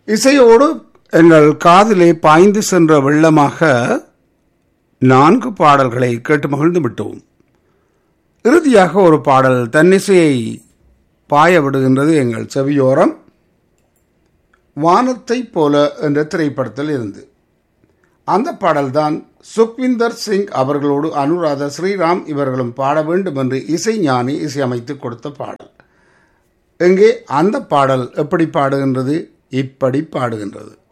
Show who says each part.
Speaker 1: இசையோடு எங்கள் காதிலே பாய்ந்து சென்ற வெள்ளமாக நான்கு பாடல்களை கேட்டு மகிழ்ந்து விட்டோம் இறுதியாக ஒரு பாடல் தன்னிசையை பாய விடுகின்றது எங்கள் செவியோரம் வானத்தைப் போல என்ற திரைப்படத்தில் இருந்து அந்த பாடல்தான் சுக்விந்தர் சிங் அவர்களோடு அனுராதா ஸ்ரீராம் இவர்களும் பாட வேண்டும் என்று இசைஞானி இசையமைத்து கொடுத்த பாடல் எங்கே அந்த பாடல் எப்படி பாடுகின்றது இப்படி பாடுகின்றது